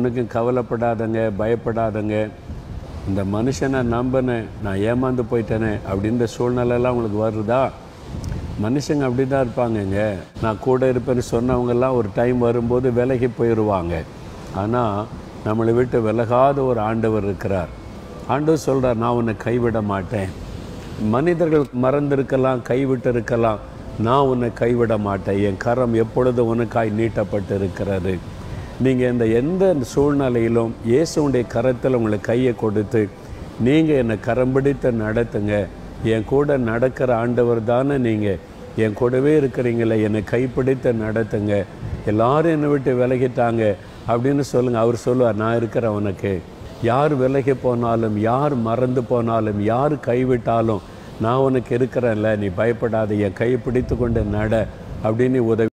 ஒன்றுக்கும் கவலைப்படாதங்க பயப்படாதங்க இந்த மனுஷனை நம்பினேன் நான் ஏமாந்து போயிட்டேனே அப்படின்ற சூழ்நிலைலாம் உங்களுக்கு வருதா மனுஷங்க அப்படி தான் இருப்பாங்கங்க நான் கூட இருப்பேன்னு சொன்னவங்கெல்லாம் ஒரு டைம் வரும்போது விலகி போயிடுவாங்க ஆனால் நம்மளை விட்டு விலகாத ஒரு ஆண்டவர் இருக்கிறார் ஆண்டவர் சொல்கிறார் நான் உன்னை கைவிட மாட்டேன் மனிதர்கள் மறந்திருக்கலாம் கைவிட்டு இருக்கலாம் நான் உன்னை கைவிட மாட்டேன் என் கரம் எப்பொழுதும் உனக்காய் நீட்டப்பட்டு இருக்கிறது நீங்கள் இந்த எந்த சூழ்நிலையிலும் இயேசுடைய கரத்தில் உங்களை கையை கொடுத்து நீங்கள் என்னை கரம் பிடித்து நடத்துங்க என் கூட நடக்கிற ஆண்டவர் தானே நீங்கள் என் கூடவே இருக்கிறீங்களே என்னை கைப்பிடித்து நடத்துங்க எல்லாரும் என்னை விட்டு விலகிட்டாங்க அப்படின்னு சொல்லுங்கள் அவர் சொல்லுவார் நான் இருக்கிறேன் உனக்கு யார் விலகி போனாலும் யார் மறந்து போனாலும் யார் கைவிட்டாலும் நான் உனக்கு இருக்கிறேன்ல நீ பயப்படாத என் கையை பிடித்து கொண்டு நட அப்படின்னு உதவி